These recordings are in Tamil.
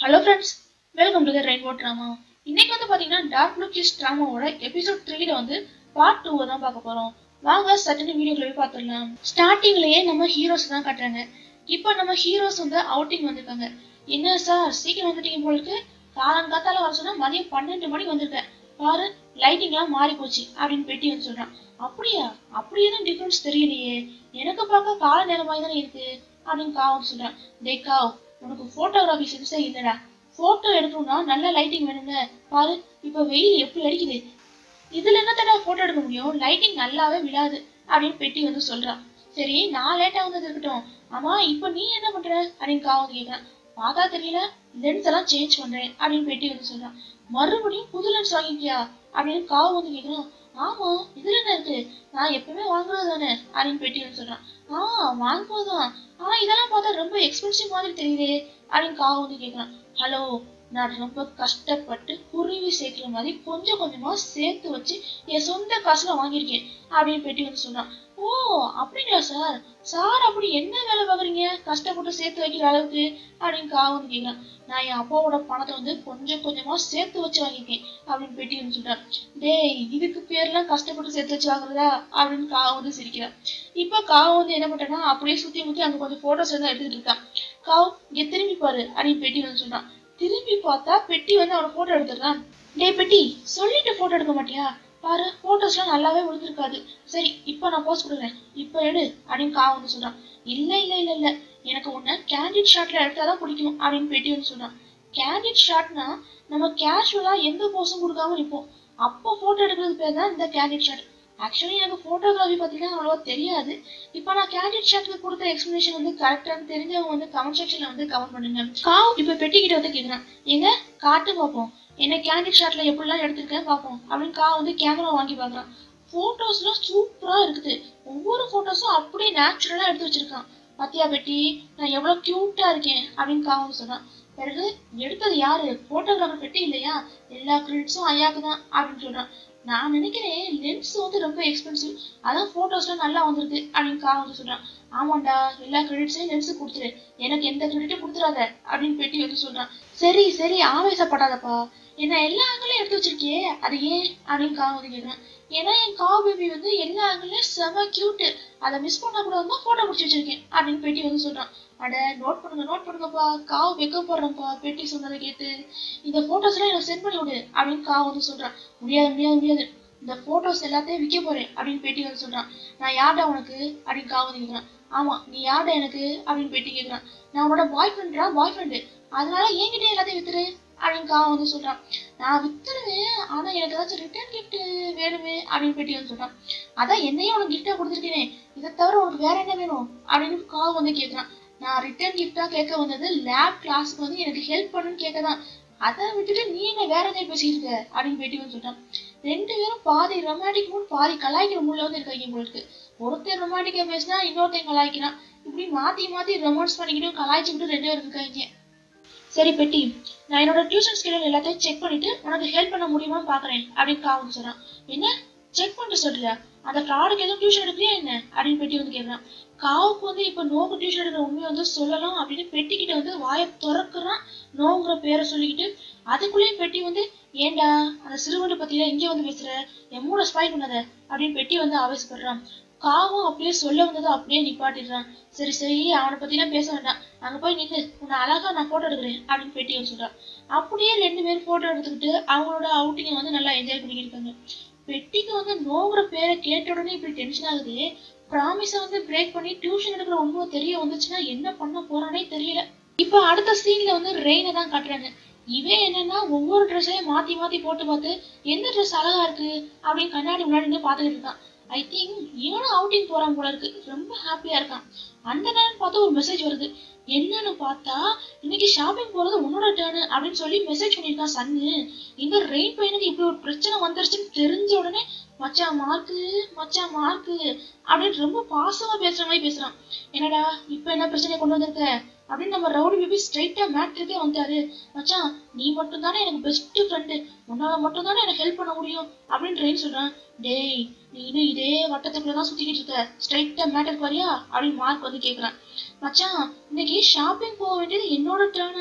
Hello friends welcome to the rainbow drama இன்னைக்கு வந்து பார்த்தீங்கன்னா டார்க் ப்ளூ கிஸ் ட்ராமாவோட எபிசோட் த்ரீல வந்து பார்ட் டூவை தான் பார்க்க போகிறோம் வாங்க சட்டுன்னு வீடியோக்குள்ள போய் பார்த்துடலாம் ஸ்டார்டிங்லயே நம்ம ஹீரோஸ் தான் காட்டுறாங்க இப்போ நம்ம ஹீரோஸ் வந்து அவுட்டிங் வந்திருக்காங்க என்ன சார் சீக்கிரம் வந்துட்டீங்க போலுக்கு காலம் காத்தால வர சொன்னா மதியம் பன்னெண்டு மணி வந்திருக்கேன் பாரு லைட்டிங்லாம் மாறி போச்சு அப்படின்னு பெட்டி வந்து சொல்றான் அப்படியா அப்படி எதுவும் டிஃபரன்ஸ் தெரியலையே எனக்கு பார்க்க கால நேரமாய் தானே இருக்கு அப்படின்னு காவ் வந்து சொல்றான் டே காவ் உனக்கு போட்டோகிராஃபி சென்ஸே இல்லடா போட்டோ எடுக்கணும்னா நல்ல லைட்டிங் வேணும்ல பாரு இப்ப வெயில் எப்படி அடிக்குது இதுல என்னத்தடா போட்டோ எடுக்க முடியும் லைட்டிங் நல்லாவே விழாது அப்படின்னு பெட்டி வந்து சொல்றான் சரி நான் லேட்டா வந்தது இருக்கட்டும் ஆமா இப்ப நீ என்ன பண்ற அப்படின்னு காவ் வந்து கேக்குறான் பார்த்தா தெரியல லென்ஸ் எல்லாம் சேஞ்ச் பண்றேன் அப்படின்னு பெட்டி வந்து சொல்றான் மறுபடியும் புது லென்ஸ் வாங்கிக்கியா அப்படின்னு காவ் வந்து கேக்குறான் ஆமா இதுல என்ன இருக்கு நான் எப்பவுமே வாங்குறது தானே அப்படின்னு பெட்டி வந்து சொல்றான் ஆ வாங்குவதுதான் ஆனா இதெல்லாம் பார்த்தா ரொம்ப எக்ஸ்பென்சிவ் மாதிரி தெரியுதே அப்படின்னு காவ் வந்து கேக்குறான் ஹலோ நான் ரொம்ப கஷ்டப்பட்டு குருவி சேர்க்கிற மாதிரி கொஞ்சம் கொஞ்சமா சேர்த்து வச்சு என் சொந்த காசுல வாங்கியிருக்கேன் அப்படின்னு பெட்டி வந்து சொன்னான் ஓ அப்படிங்களா சார் சார் அப்படி என்ன வேலை பார்க்குறீங்க கஷ்டப்பட்டு சேர்த்து வைக்கிற அளவுக்கு அப்படின்னு காவ் வந்து கேட்குறான் நான் என் அப்பாவோட பணத்தை வந்து கொஞ்சம் கொஞ்சமா சேர்த்து வச்சு வாங்கியிருக்கேன் அப்படின்னு பெட்டி வந்து சொல்றான் டேய் இதுக்கு பேர்லாம் கஷ்டப்பட்டு சேர்த்து வச்சு வாங்குறதா அப்படின்னு காவ் வந்து சிரிக்கிறான் இப்போ காவ் வந்து என்ன பண்றான்னா அப்படியே சுத்தி முத்தி அங்க கொஞ்சம் போட்டோஸ் எல்லாம் எடுத்துட்டு இருக்கான் காவ் இங்க திரும்பி பாரு அப்படின்னு பெட்டி வந்து சொல்றான் திரும்பி பார்த்தா பெட்டி வந்து அவனை போட்டோ எடுத்துடுறான் டேய் பெட்டி சொல்லிட்டு போட்டோ எடுக்க மாட்டியா பாரு போட்டோஸ்லாம் நல்லாவே விழுந்திருக்காது சரி இப்போ நான் போஸ்ட் கொடுக்குறேன் இப்போ எடு அப்படின்னு காவ் வந்து சொல்றான் இல்ல இல்ல இல்ல இல்ல எனக்கு உன்னை கேண்டிட் ஷாட்ல எடுத்தாதான் பிடிக்கும் அப்படின்னு பெட்டி வந்து சொல்றான் கேண்டிட் ஷாட்னா நம்ம கேஷுவலா எந்த போஸும் கொடுக்காம நிற்போம் அப்போ போட்டோ எடுக்கிறது பேர் தான் இந்த கேண்டிட் ஷாட் ஆக்சுவலி எனக்கு ஃபோட்டோகிராஃபி பார்த்தீங்கன்னா அவ்வளோவா தெரியாது இப்போ நான் கேண்டிட் ஷாட்டுக்கு கொடுத்த எக்ஸ்பிளேஷன் வந்து கரெக்டாக தெரிஞ்சவங்க வந்து கமெண்ட் செக்ஷனில் வந்து கமெண்ட் பண்ணுங்க காவ் இப்போ பெட்டிக்கிட்ட வந்து கேட்குறான் எங்க காட்டு பார்ப்போம் என்ன கேண்டிட் ஷாட்டில் எப்படிலாம் எடுத்திருக்கேன் பார்ப்போம் அப்படின்னு காவ் வந்து கேமரா வாங்கி பார்க்குறான் ஃபோட்டோஸ்லாம் சூப்பராக இருக்குது ஒவ்வொரு ஃபோட்டோஸும் அப்படியே நேச்சுரலாக எடுத்து வச்சிருக்கான் பாத்தியா பெட்டி நான் எவ்வளோ க்யூட்டாக இருக்கேன் அப்படின்னு காவ் வந்து சொன்னான் பிறகு எடுத்தது யாரு ஃபோட்டோகிராஃபர் பெட்டி இல்லையா எல்லா கிரெடிட்ஸும் ஐயாக்கு தான் அப்படின்னு சொல்கிறான் நான் நினைக்கிறேன் லென்ஸ் வந்து ரொம்ப எக்ஸ்பென்சிவ் அதான் ஃபோட்டோஸ்லாம் நல்லா வந்திருக்கு அப்படின்னு கா வந்து சொல்கிறான் ஆமாண்டா எல்லா கிரெடிட்ஸையும் லென்ஸுக்கு கொடுத்துரு எனக்கு எந்த கிரெடிட்டும் கொடுத்துறாத அப்படின்னு பெட்டி வந்து சொல்கிறான் சரி சரி ஆவேசப்படாதப்பா என்ன எல்லா ஆங்கிலையும் எடுத்து வச்சிருக்கியே அது ஏன் அப்படின்னு கா வந்து கேட்குறேன் ஏன்னா என் கா பேபி வந்து எல்லா ஆங்கிலையும் செம கியூட்டு அதை மிஸ் பண்ண கூட வந்து ஃபோட்டோ பிடிச்சி வச்சிருக்கேன் அப்படின்னு பெட்டி வந்து சொல்கிறான் அட நோட் பண்ணுங்க நோட் பண்ணுங்கப்பா காவு வைக்க போடுறேன்ப்பா பெட்டி சொன்னதை கேட்டு இந்த ஃபோட்டோஸ்லாம் எனக்கு சென்ட் பண்ணி விடு அப்படின்னு காவு வந்து சொல்கிறான் முடியாது முடியாது முடியாது இந்த ஃபோட்டோஸ் எல்லாத்தையும் விற்க போறேன் அப்படின்னு பெட்டி வந்து சொல்கிறான் நான் யார்டா உனக்கு அப்படின்னு காவு வந்து கேட்குறான் ஆமாம் நீ யார்டா எனக்கு அப்படின்னு பெட்டி கேட்குறான் நான் உன்னோட பாய் ஃப்ரெண்டா பாய் ஃப்ரெண்டு அதனால என்கிட்ட எல்லாத்தையும் வித்துரு அப்படின்னு காவ வந்து சொல்றான் நான் வித்துருவேன் ஆனா எனக்கு ஏதாச்சும் ரிட்டர்ன் கிஃப்ட் வேணுமே அப்படின்னு பெட்டி வந்து சொல்றான் அதான் என்னையும் உனக்கு கிஃப்டா கொடுத்துருக்கேனே இதை தவிர உனக்கு வேற என்ன வேணும் அப்படின்னு காவ வந்து கேட்குறான் நான் ரிட்டர்ன் கிஃப்டா கேட்க வந்தது லேப் கிளாஸ்க்கு வந்து எனக்கு ஹெல்ப் பண்ணுன்னு கேட்க தான் அதை விட்டுட்டு நீ என்ன வேற எதையும் பேசிட்டு இருக்க அப்படின்னு பெட்டி வந்து சொல்றான் ரெண்டு பேரும் பாதி ரொமான்டிக் மூட் பாதி கலாய்க்கிற மூட்ல வந்து இருக்காங்க உங்களுக்கு ஒருத்தர் ரொமான்டிக்கா பேசினா இன்னொருத்தன் கலாய்க்கிறான் இப்படி மாத்தி மாத்தி ரொமான்ஸ் பண்ணிக்கிட்டு கலாய்ச்சிக்கிட்டு ரெண்டு பேரும் இருக்காங்க சரி பெட்டி நான் என்னோட டியூஷன் ஸ்கெடியூல் எல்லாத்தையும் செக் பண்ணிட்டு உனக்கு ஹெல்ப் பண்ண முடியுமான்னு பாக்குறேன் அப்படின்னு காவும் சொல்றான் என்ன செக் பண்ணிட்டு சொல்றியா அந்த ஃப்ராடுக்கு எதுவும் டியூஷன் எடுக்கலையா என்ன அப்படின்னு பெட்டி வந்து கேட்கறான் காவுக்கு வந்து இப்ப நோக்கு டியூஷன் எடுக்கிற உண்மையை வந்து சொல்லலாம் அப்படின்னு பெட்டிக்கிட்ட வந்து வாயை திறக்குறான் நோங்கிற பேரை சொல்லிக்கிட்டு அதுக்குள்ளேயும் பெட்டி வந்து ஏண்டா அந்த சிறுவண்டு பத்தியில இங்கே வந்து பேசுற என் மூட ஸ்பாய் பண்ணாத அப்படின்னு பெட்டி வந்து ஆவேசப்படுறான் காவும் அப்படியே சொல்ல வந்ததை அப்படியே நிப்பாட்டிடுறான் சரி சரி அவனை பத்திலாம் பேச வேண்டாம் அங்க போய் நின்று உன்னை அழகா நான் போட்டோ எடுக்கிறேன் அப்படின்னு பெட்டி வந்து சொல்றான் அப்படியே ரெண்டு பேரும் போட்டோ எடுத்துக்கிட்டு அவங்களோட அவுட்டிங்கை வந்து நல்லா என்ஜாய் பண்ணிக்கிட்டு இருக்காங்க பெட்டிக்கு வந்து நோங்கிற பேரை கேட்ட உடனே இப்படி டென்ஷன் ஆகுது ப்ராமிஸை வந்து பிரேக் பண்ணி டியூஷன் எடுக்கிற உண்மை தெரிய வந்துச்சுன்னா என்ன பண்ண போறானே தெரியல இப்போ அடுத்த சீன்ல வந்து ரெயினை தான் காட்டுறாங்க இவன் என்னன்னா ஒவ்வொரு ட்ரெஸ்ஸையும் மாத்தி மாத்தி போட்டு பார்த்து எந்த ட்ரெஸ் அழகா இருக்கு அப்படின்னு கண்ணாடி முன்னாடி நின்று பார்த்துக்கிட்டு இருக்கான் ஐ திங்க் இவனும் அவுட்டிங் போறான் போல இருக்கு ரொம்ப ஹாப்பியா இருக்கான் அந்த நேரம் பார்த்து ஒரு மெசேஜ் வருது என்னன்னு பார்த்தா இன்னைக்கு ஷாப்பிங் போறது உன்னோட டேர்னு அப்படின்னு சொல்லி மெசேஜ் பண்ணியிருக்கான் சன்னு இந்த ரெயின் பையனுக்கு இப்படி ஒரு பிரச்சனை வந்துருச்சுன்னு தெரிஞ்ச உடனே மச்சான் மார்க்கு மச்சான் மார்க்கு அப்படின்னு ரொம்ப பாசமா பேசுற மாதிரி பேசுறான் என்னடா இப்ப என்ன பிரச்சனை கொண்டு வந்திருக்க அப்படின்னு நம்ம ரவுடி பேபி ஸ்ட்ரைட்டா மேட்ருக்கே வந்தாரு மச்சான் நீ மட்டும் தானே எனக்கு பெஸ்ட் ஃப்ரெண்டு உன்னால மட்டும் தானே எனக்கு ஹெல்ப் பண்ண முடியும் அப்படின்னு ரெயின் சொல்றான் டேய் நீ இன்னும் இதே வட்டத்துக்குள்ள தான் சுத்திக்கிட்டு இருக்க ஸ்ட்ரைட்டா மேட்டருக்கு வரியா அப்படின்னு மார்க் வந்து கேக்குறான் மச்சான் இன்னைக்கு ஷாப்பிங் போக வேண்டியது என்னோட டேர்னா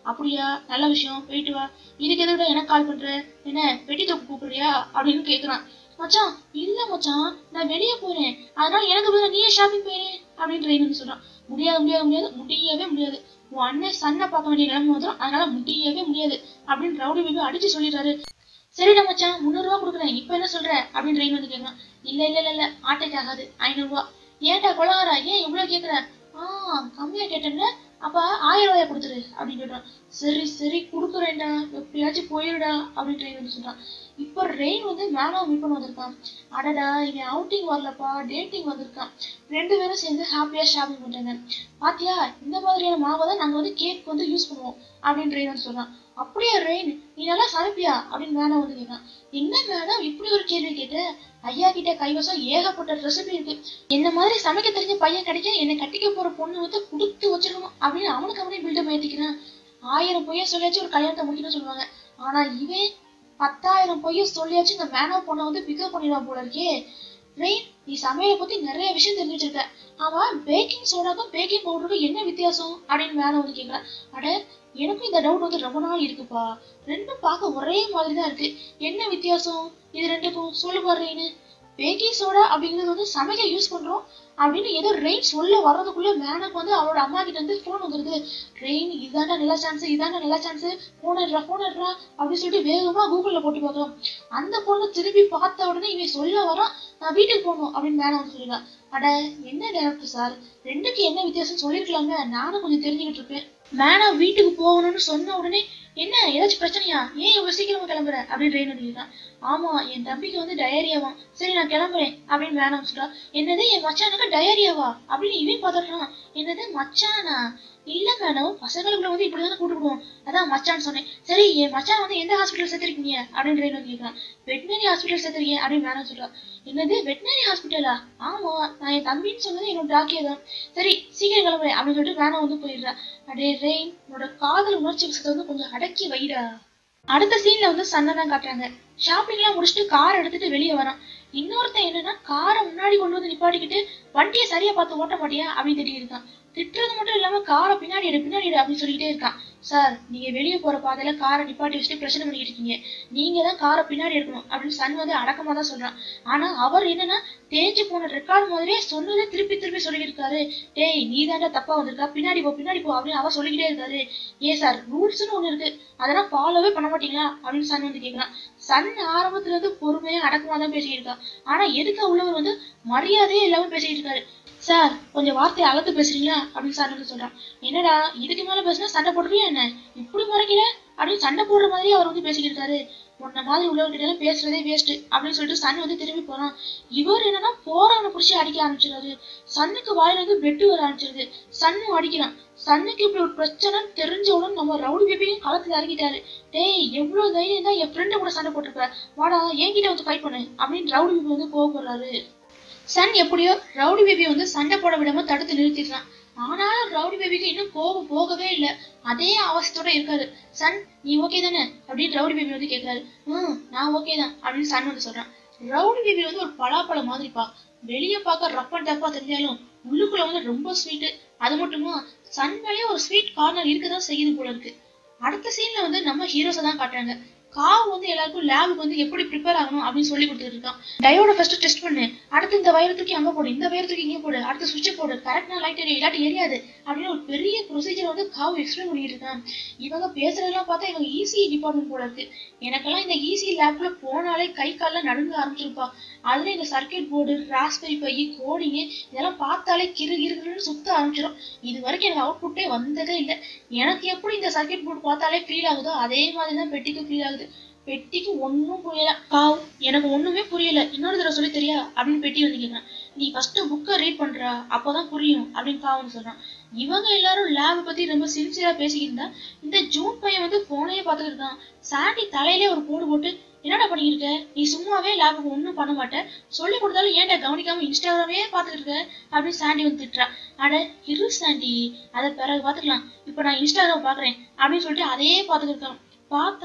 அப்படியா நல்ல விஷயம் போயிட்டு வா இதுக்கு எதுக்கு எனக்கு கால் பண்ற என்ன வெட்டி தொப்பு கூப்பிடுறியா அப்படின்னு கேக்குறான் மச்சான் இல்ல மச்சான் நான் வெளியே போறேன் அதனால எனக்கு பதிலா நீயே ஷாப்பிங் போயிரு அப்படின்னு ரெயின் வந்து சொல்றான் முடியாது முடியாது முடியாது முடியவே முடியாது உன் அண்ணன் சன்னை பார்க்க வேண்டிய நிலைமை வந்துடும் அதனால முடியவே முடியாது அப்படின்னு ரவுடி பேபி அடிச்சு சொல்லிடுறாரு சரிடா மச்சான் முந்நூறு ரூபா கொடுக்குறேன் இப்போ என்ன சொல்ற அப்படின்னு ரெயின் வந்து கேட்கலாம் இல்ல இல்ல இல்ல இல்ல ஆட்டைக்கு ஆகாது ஐநூறு ரூபா ஏன்டா கொலகாரா ஏன் இவ்வளவு கேக்குற ஆ கம்மியா கேட்டேன்ல அப்ப ஆயிரம் ரூபாய் கொடுத்துரு அப்படின்னு சொல்றான் சரி சரி கொடுக்குறேன்டா எப்படியாச்சும் போயிருடா அப்படின்னு ரெயின் வந்து சொல்றான் இப்போ ரெயின் வந்து மேனாவை மீட் பண்ண வந்திருக்கான் அடடா இவன் அவுட்டிங் வரலப்பா டேட்டிங் வந்திருக்கான் ரெண்டு பேரும் சேர்ந்து ஹாப்பியா ஷாப்பிங் பண்றாங்க பாத்தியா இந்த மாதிரியான மாவை தான் நாங்க வந்து கேக் வந்து யூஸ் பண்ணுவோம் அப்படின்னு ரெயின் வந்து சொல்றான் அப்படியா ரெயின் நீ நல்லா சமைப்பியா அப்படின்னு மேனா வந்து கேட்கான் என்ன மேடம் இப்படி ஒரு கேள்வி கேட்ட ஐயா கிட்ட கைவசம் ஏகப்பட்ட ரெசிபி இருக்கு என்ன மாதிரி சமைக்க தெரிஞ்ச பையன் கிடைக்க என்னை கட்டிக்க போற பொண்ணு வந்து கொடுத்து வச்சிருக்கணும் அப்படின்னு அவனுக்கு அவனே பில்டப் ஏத்திக்கிறான் ஆயிரம் பொய்ய சொல்லியாச்சும் ஒரு கல்யாணத்தை முடிக்கணும்னு சொல்லுவாங்க ஆனா இவன் பத்தாயிரம் பொய்ய சொல்லியாச்சும் இந்த மேனோ பொண்ணை வந்து பிக்கப் பண்ணிடுவான் போல இருக்கே ரெயின் நீ சமையலை பத்தி நிறைய விஷயம் தெரிஞ்சு வச்சிருக்க ஆமா பேக்கிங் சோடாக்கும் பேக்கிங் பவுடருக்கும் என்ன வித்தியாசம் அப்படின்னு மேனோ வந்து கேக்குறான் அட எனக்கும் இந்த டவுட் வந்து ரொம்ப நாள் இருக்குப்பா ரெண்டும் பார்க்க ஒரே மாதிரி தான் இருக்கு என்ன வித்தியாசம் இது ரெண்டுக்கும் சொல்லு பாருன்னு பேக்கிங் சோடா அப்படிங்கிறது வந்து சமைக்க யூஸ் பண்றோம் அப்படின்னு ஏதோ ரெயின் சொல்ல வர்றதுக்குள்ள மேனக்கு வந்து அவளோட அம்மா கிட்ட இருந்து போன் வந்துருது ரெயின் இதாண்டா நல்ல சான்ஸ் இதாண்டா நல்ல சான்ஸ் போன் எடுறா போன் எடுறா அப்படின்னு சொல்லிட்டு வேகமா கூகுள்ல போட்டு பார்த்தோம் அந்த பொண்ணு திருப்பி பார்த்த உடனே இவன் சொல்ல வரான் நான் வீட்டுக்கு போகணும் அப்படின்னு மேடம் வந்து சொல்லிடுறான் அட என்ன டேரக்டர் சார் ரெண்டுக்கு என்ன வித்தியாசம் சொல்லிருக்கலாங்க நானும் கொஞ்சம் தெரிஞ்சுக்கிட்டு இருப்பேன் மேடம் வீட்டுக்கு போகணும்னு சொன்ன உடனே என்ன ஏதாச்சும் பிரச்சனையா ஏன் இவ்வளவு சீக்கிரமா கிளம்புற அப்படின்னு ரெயின் அடிக்கிறான் ஆமா என் தம்பிக்கு வந்து டயரியாவாம் சரி நான் கிளம்புறேன் அப்படின்னு வேணாம் சொல்றா என்னது என் மச்சானுக்கு டயரியாவா அப்படின்னு இவன் பார்த்துடுறான் என்னது மச்சானா இல்ல மேடம் பசங்களுக்குள்ள வந்து இப்படிதானே கூப்பிடுவோம் அதான் மச்சான் சொன்னேன் சரி என் மச்சான் வந்து எந்த ஹாஸ்பிட்டல் சேர்த்திருக்கீங்க அப்படின்னு ரெயின் வந்து கேட்கறான் வெட்டினரி ஹாஸ்பிட்டல் சேர்த்திருக்கீங்க அப்படின்னு வேணாம் சொல்றா என்னது வெட்டினரி ஹாஸ்பிட்டலா ஆமா நான் என் தம்பின்னு சொன்னது என்னோட டாக்கியா தான் சரி சீக்கிரம் கிளம்புறேன் அப்படின்னு சொல்லிட்டு வேணாம் வந்து போயிடுறா அடே ரெயின் உன்னோட காதல் உணர்ச்சி விஷயத்தை வந்து கொஞ்சம் அடக்கி வைடா அடுத்த சீன்ல வந்து சன்னை தான் காட்டுறாங்க ஷாப்பிங் எல்லாம் முடிச்சுட்டு கார் எடுத்துட்டு வெளியே வரான் இன்னொருத்தன் என்னன்னா காரை முன்னாடி கொண்டு வந்து நிப்பாட்டிக்கிட்டு வண்டியை சரியா பார்த்து ஓட்ட மாட்டியா அப்படின்னு திட்டிட்டு இருக்கான் திட்டுறது மட்டும் இல்லாம காரை பின்னாடி எடு பின்னாடி எடு அப்படின்னு சொல்லிட்டே இருக்கான் சார் நீங்க வெளியே போற பாதையில காரை நிப்பாட்டி வச்சுட்டு பிரச்சனை பண்ணிட்டு இருக்கீங்க நீங்க தான் காரை பின்னாடி எடுக்கணும் அப்படின்னு சன் வந்து அடக்கமா தான் சொல்றான் ஆனா அவர் என்னன்னா தேஞ்சு போன ரெக்கார்டு மாதிரியே சொன்னதே திருப்பி திருப்பி சொல்லியிருக்காரு டேய் நீ தாண்டா தப்பா வந்திருக்கா பின்னாடி போ பின்னாடி போ அப்படின்னு அவர் சொல்லிக்கிட்டே இருக்காரு ஏன் சார் ரூல்ஸ்னு ஒண்ணு இருக்கு அதெல்லாம் ஃபாலோவே பண்ண மாட்டீங்களா அப்படின்னு சன் வந்து கேக்குறான் சன் ஆரம்பத்துல இருந்து பொறுமையா அடக்கமா தான் பேசிட்டு இருக்கான் ஆனா எதுக்கு உள்ளவர் வந்து மரியாதையே இல்லாம பேசிட்டு இருக்காரு சார் கொஞ்சம் வார்த்தையை அகத்து பேசுறீங்களா அப்படின்னு சார் வந்து சொல்றான் என்னடா இதுக்கு மேல பேசினா சண்டை போடுறியா என்ன இப்படி முறைக்கிற அப்படின்னு சண்டை போடுற மாதிரி அவர் வந்து பேசிக்கிட்டு இருக்காரு உன்ன மாதிரி உள்ளவர்கிட்ட எல்லாம் பேசுறதே வேஸ்ட் அப்படின்னு சொல்லிட்டு சன் வந்து திரும்பி போறான் இவர் என்னன்னா போறவனை புடிச்சு அடிக்க ஆரம்பிச்சிடாரு சன்னுக்கு வாயில இருந்து பெட்டு வர ஆரம்பிச்சிருது சன்னும் அடிக்கிறான் சன்னுக்கு இப்படி ஒரு பிரச்சனைன்னு தெரிஞ்ச உடனே நம்ம ரவுடி பேபியும் களத்துல இறங்கிட்டாரு டேய் எவ்வளவு தைரியம் தான் என் ஃப்ரெண்டு கூட சண்டை போட்டிருப்ப வாடா என்கிட்ட வந்து ஃபைட் பண்ணு அப்படின்னு ரவுடி பேபி வந்து கோவப்படுறாரு சன் எப்படியோ ரவுடி பேபி வந்து சண்டை போட விடாம தடுத்து நிறுத்திடுறான் ஆனாலும் ரவுடி பேபிக்கு இன்னும் கோபம் போகவே இல்லை அதே அவசரத்தோட இருக்காரு சன் நீ ஓகே தானே அப்படின்னு ரவுடி பேபி வந்து கேட்கறாரு ம் நான் ஓகே தான் அப்படின்னு சன் வந்து சொல்றான் ரவுடி பேபி வந்து ஒரு பலாப்பழம் மாதிரிப்பா வெளியே பார்க்க ரப்ப டப்பா தெரிஞ்சாலும் உள்ளுக்குள்ள வந்து ரொம்ப ஸ்வீட் அது மட்டுமா சன் மேலேயே ஒரு ஸ்வீட் கார்னர் இருக்கதான் செய்யுது போல இருக்கு அடுத்த சீன்ல வந்து நம்ம ஹீரோஸை தான் காட்டுறாங்க காவ் வந்து எல்லாருக்கும் லேபுக்கு வந்து எப்படி ப்ரிப்பேர் ஆகணும் அப்படின்னு சொல்லி கொடுத்துட்டு இருக்கான் டயோட ஃபர்ஸ்ட் டெஸ்ட் பண்ணு அடுத்து இந்த வயரை தூக்கி அங்க போடு இந்த வயரை தூக்கி இங்க போடு அடுத்து சுவிட்ச் போடு கரெக்டா லைட் எரியும் இல்லாட்டி எரியாது அப்படின்னு ஒரு பெரிய ப்ரொசீஜர் வந்து காவ் எக்ஸ்பிளைன் பண்ணிட்டு இருக்கான் இவங்க பேசுறதெல்லாம் பார்த்தா இவங்க இசி டிபார்ட்மெண்ட் போல இருக்கு எனக்கெல்லாம் இந்த இசி லேப்ல போனாலே கை கால்லாம் நடுங்க ஆரம்பிச்சிருப்பா அதுல இந்த circuit board raspberry pi coding இதெல்லாம் பார்த்தாலே கிரு கிருன்னு சுத்த ஆரம்பிச்சிடும் இது வரைக்கும் எனக்கு அவுட்புட்டே வந்ததே இல்லை எனக்கு எப்படி இந்த சர்க்கியூட் போர்டு பார்த்தாலே ஃபீல் ஆகுதோ அதே மாதிரி தான் பெட்டிக்கு ஃபீல் ஆகுது பெட்டிக்கு ஒன்றும் புரியல காவ் எனக்கு ஒண்ணுமே புரியல இன்னொரு தடவை சொல்லி தெரியா அப்படின்னு பெட்டி வந்து கேட்கறேன் நீ ஃபர்ஸ்ட் புக்கை ரீட் பண்றா அப்போதான் புரியும் அப்படின்னு காவன்னு சொல்றான் இவங்க எல்லாரும் லேப் பத்தி ரொம்ப சின்சியரா பேசிக்கிட்டு இருந்தா இந்த ஜூன் பையன் வந்து போனையே பார்த்துட்டு இருக்கான் சாண்டி தலையிலே ஒரு போடு போட்டு என்னடா பண்ணிருக்க நீ சும்மாவே லேபுக்கு ஒன்றும் பண்ண மாட்ட சொல்லி கொடுத்தாலும் ஏன்டா கவனிக்காம இன்ஸ்டாகிராமே பார்த்துட்டு இருக்க அப்படின்னு சாண்டி வந்து திட்டுறா அட இரு சாண்டி அதை பிறகு பார்த்துக்கலாம் இப்போ நான் இன்ஸ்டாகிராம் பார்க்குறேன் அப்படின்னு சொல்லிட்டு அதையே பார்த்துட்டு இருக்கான் பார்த்தா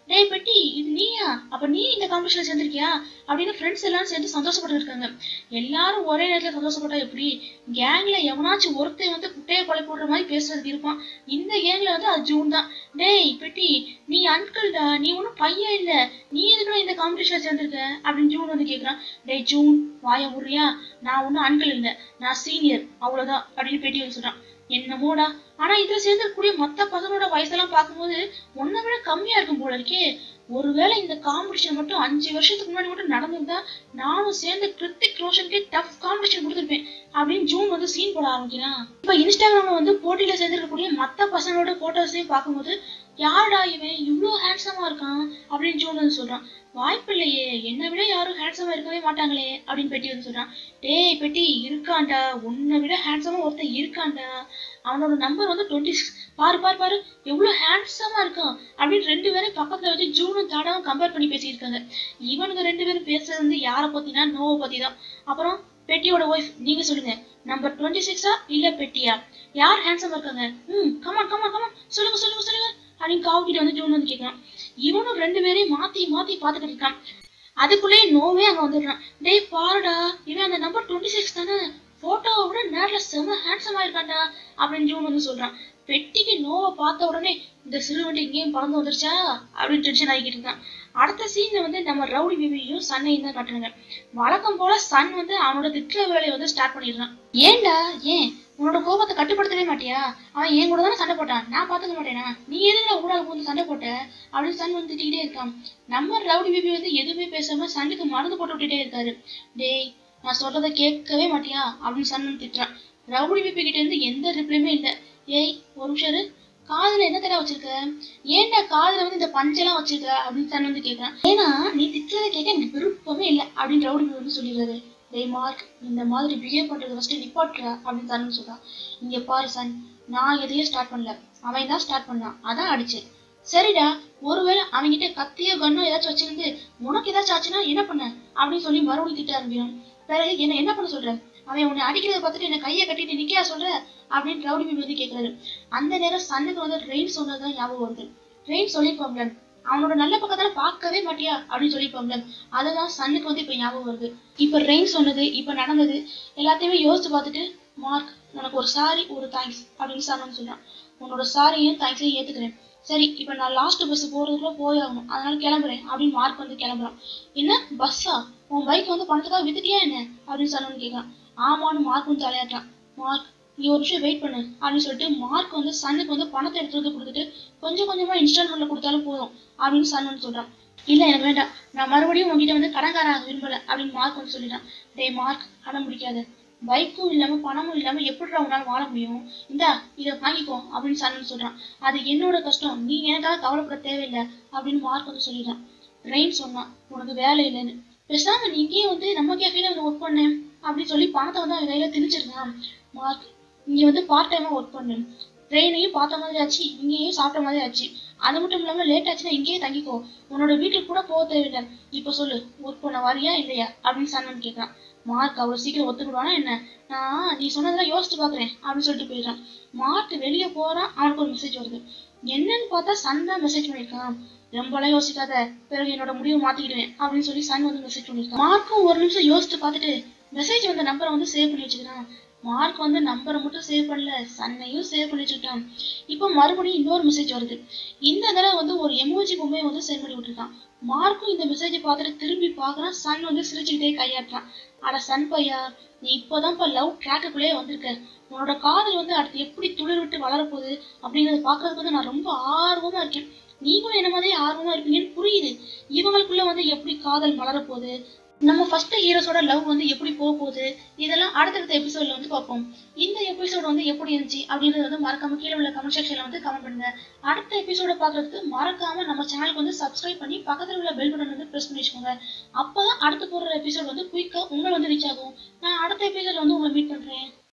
டேய் பெட்டி இது நீயா அப்ப நீ இந்த காம்படிஷன்ல சேர்ந்திருக்கியா அப்படின்னு ஃப்ரெண்ட்ஸ் எல்லாரும் சேர்ந்து சந்தோஷப்பட்டு இருக்காங்க எல்லாரும் ஒரே நேரத்துல சந்தோஷப்பட்டா எப்படி கேங்ல எவனாச்சும் ஒருத்தன் வந்து குட்டையை கொலை போடுற மாதிரி பேசுறதுக்கு இருப்பான் இந்த கேங்ல வந்து அது ஜூன் தான் டேய் பெட்டி நீ அங்கிள்டா நீ ஒன்றும் பையன் இல்ல நீ எதுக்குடா இந்த காம்படிஷன்ல சேர்ந்திருக்க அப்படின்னு ஜூன் வந்து கேக்குறான் டேய் ஜூன் வாய முறியா நான் ஒன்றும் அங்கிள் இல்ல நான் சீனியர் அவ்வளவுதான் அப்படின்னு பெட்டி வந்து சொல்றான் என்னமோடா ஆனா இதுல சேர்ந்திருக்கக்கூடிய மத்த பசங்களோட வயசெல்லாம் பார்க்கும்போது உன்னை விட கம்மியா இருக்கும் போல இருக்கே ஒருவேளை இந்த காம்படிஷன் மட்டும் அஞ்சு வருஷத்துக்கு முன்னாடி மட்டும் நடந்திருந்தா நானும் சேர்ந்து கிருத்திக் ரோஷனுக்கே டஃப் காம்படிஷன் கொடுத்துருப்பேன் அப்படின்னு ஜூன் வந்து சீன் போட ஆரம்பிக்கிறான் இப்ப இன்ஸ்டாகிராம்ல வந்து போட்டியில சேர்ந்திருக்கக்கூடிய மத்த பசங்களோட போட்டோஸையும் பார்க்கும்போது யாருடா இவன் இவ்ளோ ஹேண்ட்ஸமா இருக்கான் அப்படின்னு ஜூன் வந்து சொல்றான் வாய்ப்பு இல்லையே என்னை விட யாரும் ஹேண்ட்ஸமா இருக்கவே மாட்டாங்களே அப்படின்னு பெட்டி வந்து சொல்றான் டேய் பெட்டி இருக்கான்டா உன்னை விட ஹேண்ட்ஸமா ஒருத்தன் இருக்கான்டா அவனோட நம்பர் வந்து டுவெண்ட்டி சிக்ஸ் பாரு பாரு பாரு எவ்வளவு ஹேண்ட்ஸமா இருக்கான் அப்படின்னு ரெண்டு பேரும் பக்கத்துல வச்சு ஜூனும் தாடாவும் கம்பேர் பண்ணி பேசியிருக்காங்க இவனுங்க ரெண்டு பேரும் பேசுறது வந்து யாரை பத்தினா நோவை பத்தி தான் அப்புறம் பெட்டியோட ஒய்ஃப் நீங்க சொல்லுங்க நம்பர் டுவெண்ட்டி சிக்ஸா இல்ல பெட்டியா யார் ஹேண்ட்ஸமா இருக்காங்க ம் கமான் கமான் கமான் சொல்லுங்க சொல்லுங்க சொல்லுங்க அப்படின்னு காவுக்கிட்ட வந்து ஜூன் வந்து கேட்கறான் இவனும் ரெண்டு பேரையும் மாத்தி மாத்தி பாத்துக்கிட்டு இருக்கான் அதுக்குள்ளேயே நோவே அங்க வந்துடுறான் டேய் பாருடா இவன் அந்த நம்பர் டுவெண்ட்டி சிக்ஸ் தானே போட்டோவை விட நேர்ல செம ஹேண்ட்ஸமா இருக்கான்டா அப்படின்னு ஜூன் வந்து சொல்றான் பெட்டிக்கு நோவை பார்த்த உடனே இந்த சிறுவண்டி இங்கேயும் பறந்து வந்துருச்சா அப்படின்னு டென்ஷன் ஆகிக்கிட்டு இருக்கான் அடுத்த சீன்ல வந்து நம்ம ரவுடி பிபியும் சன்னையும் தான் காட்டுறாங்க வழக்கம் போல சன் வந்து அவனோட திட்டுற வேலையை வந்து ஸ்டார்ட் பண்ணிடுறான் ஏன்டா ஏன் உன்னோட கோபத்தை கட்டுப்படுத்தவே மாட்டியா அவன் என் கூட தானே சண்டை போட்டான் நான் பாத்துக்க மாட்டேனா நீ எதுக்கு கூட வந்து சண்டை போட்ட அப்படின்னு சன் வந்து திட்டிகிட்டே இருக்கான் நம்ம ரவுடி பிபி வந்து எதுவுமே பேசாம சண்டைக்கு மருந்து போட்டு விட்டுட்டே இருக்காரு டேய் நான் சொல்றதை கேட்கவே மாட்டியா அப்படின்னு சன் வந்து திட்டுறான் ரவுடி பிபி கிட்ட இருந்து எந்த ரிப்ளையுமே இல்ல ஏய் ஒரு நிமிஷம் இரு. காதுல என்ன தடவை வச்சிருக்க ஏன்டா காதுல வந்து இந்த பஞ்செல்லாம் வச்சிருக்க அப்படின்னு சன் வந்து கேக்குறான் ஏன்னா நீ திட்டுறதை கேட்க எனக்கு விருப்பமே இல்லை அப்படின்னு ரவுடி பிபி வந்து சொல்லிடுறாரு டேய் மார்க் இந்த மாதிரி பிஹேவ் பண்றது ஃபர்ஸ்ட் நிப்பாட்டுற அப்படின்னு சன் சொல்றான் இங்க பாரு சன் நான் எதையும் ஸ்டார்ட் பண்ணல அவன் தான் ஸ்டார்ட் பண்ணான் அதான் அடிச்சேன் சரிடா ஒருவேளை அவன்கிட்ட கத்தியோ கண்ணோ ஏதாச்சும் வச்சிருந்து உனக்கு ஏதாச்சும் ஆச்சுன்னா என்ன பண்ண அப்படின்னு சொல்லி மறுபடியும் திட்ட ஆரம்பிக்கணும் பிறகு என்ன என்ன பண்ண சொல்ற அவன் உன்னை அடிக்கிறத பார்த்துட்டு என்ன கையை கட்டிட்டு நிக்கையா சொல்ற அப்படின்னு ரவுடி பிபி வந்து கேட்கறாரு அந்த நேரம் சன்னுக்கு வந்து ரெயின் சொன்னதுதான் ஞாபகம் வருது ரெயின் சொல்லியிருப்பாங்க அவனோட நல்ல பக்கத்தால பார்க்கவே மாட்டியா அப்படின்னு சொல்லியிருப்பாங்க அதுதான் சன்னுக்கு வந்து இப்ப ஞாபகம் வருது இப்ப ரெயின் சொன்னது இப்ப நடந்தது எல்லாத்தையுமே யோசிச்சு பார்த்துட்டு மார்க் உனக்கு ஒரு சாரி ஒரு தேங்க்ஸ் அப்படின்னு சார் வந்து சொல்றான் உன்னோட சாரியும் தேங்க்ஸையும் ஏத்துக்கிறேன் சரி இப்ப நான் லாஸ்ட் பஸ் போறதுக்குள்ள போய் ஆகணும் அதனால கிளம்புறேன் அப்படின்னு மார்க் வந்து கிளம்புறான் என்ன பஸ்ஸா உன் பைக் வந்து பணத்துக்காக வித்துட்டியா என்ன அப்படின்னு சொன்னு கேட்கறான் ஆமான்னு மார்க் வந்து தலையாட்டான் மார்க் நீ ஒரு நிமிஷம் வெயிட் பண்ணு அப்படின்னு சொல்லிட்டு மார்க் வந்து சன்னுக்கு வந்து பணத்தை எடுத்து வந்து கொடுத்துட்டு கொஞ்சம் கொஞ்சமா இன்ஸ்டால்மெண்ட்ல கொடுத்தாலும் போதும் அப்படின்னு சன் வந்து சொல்றான் இல்ல எனக்கு வேண்டாம் நான் மறுபடியும் உங்ககிட்ட வந்து கடன்காராக விரும்பல அப்படின்னு மார்க் வந்து சொல்லிட்டான் டேய் மார்க் கடன் முடிக்காத பைக்கும் இல்லாம பணமும் இல்லாம எப்படிடா உன்னால வாழ முடியும் இந்தா இதை வாங்கிக்கோ அப்படின்னு சன்னு சொல்றான் அது என்னோட கஷ்டம் நீ எனக்காக கவலைப்பட தேவையில்லை அப்படின்னு மார்க் வந்து சொல்லிடுறான் ரெயின் சொன்னான் உனக்கு வேலை இல்லைன்னு பேசாம நீ இங்கேயே வந்து நம்ம கேஃபேல வந்து ஒர்க் பண்ணேன் அப்படின்னு சொல்லி பணத்தை வந்து அவன் கையில திணிச்சிருக்கான் மார்க் இங்க வந்து பார்ட் டைமா ஒர்க் பண்ணு ட்ரெயினையும் பார்த்த மாதிரி ஆச்சு இங்கேயும் சாப்பிட்ட மாதிரி ஆச்சு அது மட்டும் இல்லாம லேட் ஆச்சுன்னா இங்கேயே தங்கிக்கோ உன்னோட வீட்டுக்கு கூட போக தேவையில்லை இப்ப சொல்லு ஒர்க் பண்ண வரியா இல்லையா அப்படின்னு சன்னன் கேட்கறான் மார்க் அவ்வளவு சீக்கிரம் ஒத்துக்கிடுவானா என்ன நான் நீ சொன்னதெல்லாம் யோசிச்சு பாக்குறேன் அப்படின்னு சொல்லிட்டு போயிடுறான் மார்க் வெளியே போறான் அவனுக்கு ஒரு மெசேஜ் வருது என்னன்னு பார்த்தா சன் தான் மெசேஜ் பண்ணிருக்கான் ரொம்பலாம் யோசிக்காத பிறகு என்னோட முடிவை மாத்திக்கிடுவேன் அப்படின்னு சொல்லி சன் வந்து மெசேஜ் பண்ணிருக்கான் மார்க்கும் ஒரு நிமிஷம் யோசிச்சு பார்த்துட்டு மெசேஜ் வந்த நம்பரை வந்து சேவ் பண்ணி வச்சுக்கிறான் மார்க் வந்து நம்பரை மட்டும் சேவ் பண்ணல சன்னையும் சேவ் பண்ணி வச்சுக்கிட்டான் இப்போ மறுபடியும் இன்னொரு மெசேஜ் வருது இந்த தடவை வந்து ஒரு எமோஜி பொம்மையை வந்து சென்ட் பண்ணி விட்டுருக்கான் மார்க்கும் இந்த மெசேஜை பார்த்துட்டு திரும்பி பார்க்கறான் சன் வந்து சிரிச்சுக்கிட்டே கையாட்டுறான் அட சன் பையா நீ இப்போதான்ப்பா லவ் ட்ராக்குக்குள்ளே வந்திருக்க உன்னோட காதல் வந்து அடுத்து எப்படி துளிர் விட்டு வளரப்போகுது அப்படிங்கறத பார்க்கறதுக்கு வந்து நான் ரொம்ப ஆர்வமா இருக்கேன் நீங்களும் என்ன மாதிரி ஆர்வமா இருப்பீங்கன்னு புரியுது இவங்களுக்குள்ள வந்து எப்படி காதல் வளரப்போகுது நம்ம ஃபர்ஸ்ட் ஹீரோஸோட லவ் வந்து எப்படி போக போகுது இதெல்லாம் அடுத்தடுத்த எபிசோட்ல வந்து பார்ப்போம் இந்த எபிசோட் வந்து எப்படி இருந்துச்சு அப்படின்றது வந்து மறக்காம கீழே உள்ள கமெண்ட் செக்ஷன்ல வந்து கமெண்ட் பண்ணுங்க அடுத்த எபிசோட பார்க்கறதுக்கு மறக்காம நம்ம சேனலுக்கு வந்து சப்ஸ்கிரைப் பண்ணி பக்கத்துல உள்ள பெல் பட்டன் வந்து பிரஸ் பண்ணி வச்சுக்கோங்க அப்பதான் அடுத்து போடுற எபிசோட் வந்து குயிக்கா உங்களை வந்து ரீச் ஆகும் நான் அடுத்த எபிசோட்ல வந்து உங்களை மீட் பண்றேன்